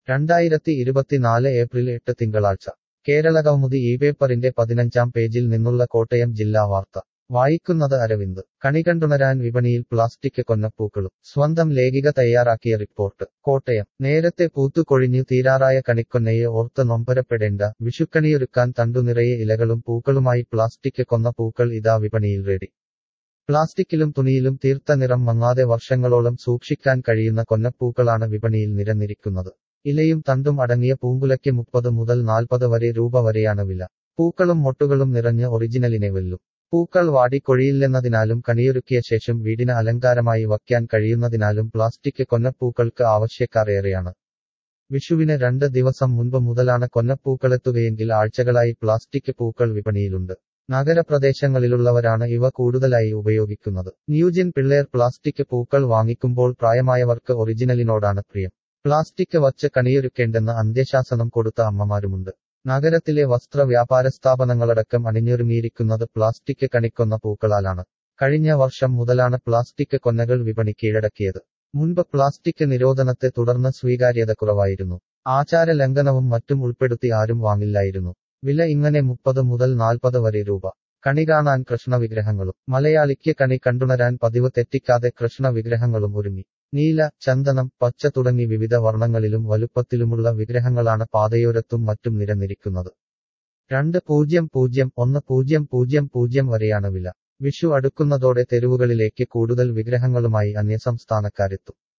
രണ്ടായിരത്തി ഇരുപത്തിനാല് ഏപ്രിൽ എട്ട് തിങ്കളാഴ്ച കേരളകൗമുദി ഈ പേപ്പറിന്റെ പതിനഞ്ചാം പേജിൽ നിന്നുള്ള കോട്ടയം ജില്ലാ വാർത്ത വായിക്കുന്നത് അരവിന്ദ് കണികണ്ടുണരാൻ വിപണിയിൽ പ്ലാസ്റ്റിക് കൊന്നപ്പൂക്കളും സ്വന്തം ലേഖിക തയ്യാറാക്കിയ റിപ്പോർട്ട് കോട്ടയം നേരത്തെ പൂത്തുകൊഴിഞ്ഞു തീരാറായ കണിക്കൊന്നയെ ഓർത്ത് നൊമ്പരപ്പെടേണ്ട വിഷുക്കണിയൊരുക്കാൻ തണ്ടുനിറയെ ഇലകളും പൂക്കളുമായി പ്ലാസ്റ്റിക് കൊന്ന പൂക്കൾ ഇതാ വിപണിയിൽ റെഡി പ്ലാസ്റ്റിക്കിലും തുണിയിലും തീർത്ത നിറം മങ്ങാതെ വർഷങ്ങളോളം സൂക്ഷിക്കാൻ കഴിയുന്ന കൊന്നപ്പൂക്കളാണ് വിപണിയിൽ നിരന്നിരിക്കുന്നത് ഇലയും തണ്ടും അടങ്ങിയ പൂങ്കുലയ്ക്ക് മുപ്പത് മുതൽ നാൽപ്പത് വരെ രൂപ വരെയാണ് വില പൂക്കളും മൊട്ടുകളും നിറഞ്ഞ് ഒറിജിനലിനെ വെല്ലും പൂക്കൾ വാടിക്കൊഴിയില്ലെന്നതിനാലും കണിയൊരുക്കിയ ശേഷം വീടിന് അലങ്കാരമായി വയ്ക്കാൻ കഴിയുന്നതിനാലും പ്ലാസ്റ്റിക് കൊന്നപ്പൂക്കൾക്ക് ആവശ്യക്കാർ ഏറെയാണ് വിഷുവിന് രണ്ട് ദിവസം മുൻപ് മുതലാണ് കൊന്നപ്പൂക്കളെത്തുകയെങ്കിൽ ആഴ്ചകളായി പ്ലാസ്റ്റിക് പൂക്കൾ വിപണിയിലുണ്ട് നഗരപ്രദേശങ്ങളിലുള്ളവരാണ് ഇവ കൂടുതലായി ഉപയോഗിക്കുന്നത് ന്യൂജൻ പിള്ളേർ പ്ലാസ്റ്റിക് പൂക്കൾ വാങ്ങിക്കുമ്പോൾ പ്രായമായവർക്ക് ഒറിജിനലിനോടാണ് പ്രിയം പ്ലാസ്റ്റിക് വച്ച് കണിയൊരുക്കേണ്ടെന്ന് അന്ത്യശാസനം കൊടുത്ത അമ്മമാരുമുണ്ട് നഗരത്തിലെ വസ്ത്ര വ്യാപാര സ്ഥാപനങ്ങളടക്കം അണിഞ്ഞൊരുങ്ങിയിരിക്കുന്നത് പ്ലാസ്റ്റിക് കണിക്കൊന്ന പൂക്കളാലാണ് കഴിഞ്ഞ വർഷം മുതലാണ് പ്ലാസ്റ്റിക് കൊന്നകൾ വിപണി കീഴടക്കിയത് മുൻപ് പ്ലാസ്റ്റിക് നിരോധനത്തെ തുടർന്ന് സ്വീകാര്യത കുറവായിരുന്നു ആചാര ലംഘനവും മറ്റും ഉൾപ്പെടുത്തി ആരും വാങ്ങില്ലായിരുന്നു വില ഇങ്ങനെ മുപ്പത് മുതൽ നാൽപ്പത് വരെ രൂപ കണി കാണാൻ കൃഷ്ണവിഗ്രഹങ്ങളും മലയാളിക്ക് കണി കണ്ടുണരാൻ പതിവ് തെറ്റിക്കാതെ കൃഷ്ണവിഗ്രഹങ്ങളും ഒരുങ്ങി നീല ചന്ദനം പച്ച തുടങ്ങി വിവിധ വർണ്ണങ്ങളിലും വലുപ്പത്തിലുമുള്ള വിഗ്രഹങ്ങളാണ് പാതയോരത്തും മറ്റും നിരന്നിരിക്കുന്നത് രണ്ട് പൂജ്യം പൂജ്യം ഒന്ന് പൂജ്യം പൂജ്യം പൂജ്യം വരെയാണ് വില വിഷു അടുക്കുന്നതോടെ തെരുവുകളിലേക്ക് കൂടുതൽ വിഗ്രഹങ്ങളുമായി അന്യസംസ്ഥാനക്കാരെത്തും